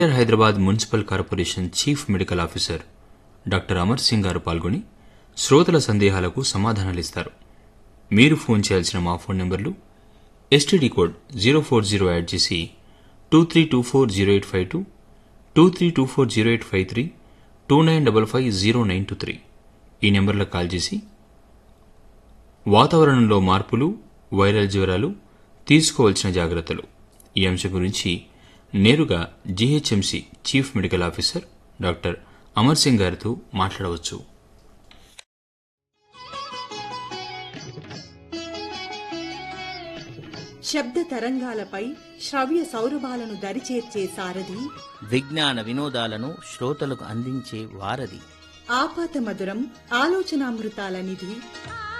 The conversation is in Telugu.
greater Hyderabad municipal corporation chief medical officer doctor Amar Singh garu పాల్గొని శ్రోతల సందేహాలకు సమాధానాలిస్తారు మీరు ఫోన్ చేయాల్సిన మా ఫోన్ నెంబర్లు STD code zero four zero add చేసి two three two four zero eight five two two three two four zero eight five three two nine double five zero nine two three ఈ నెంబర్లకు కాల్ చేసి వాతావరణంలో మార్పులు వైరల్ జ్వరాలు తీసుకోవాల్సిన జాగ్రత్తలు ఈ అంశం గురించి నేరుగా GHMC chief medical officer doctor Amar Singh గారితో మాట్లాడవచ్చు శబ్ద తరంగాలపై శ్రవ్య సౌరభాలను దరిచేర్చే సారథి విజ్ఞాన వినోదాలను శ్రోతలకు అందించే వారధి ఆపాత మధురం ఆలోచనామృతాల నిధి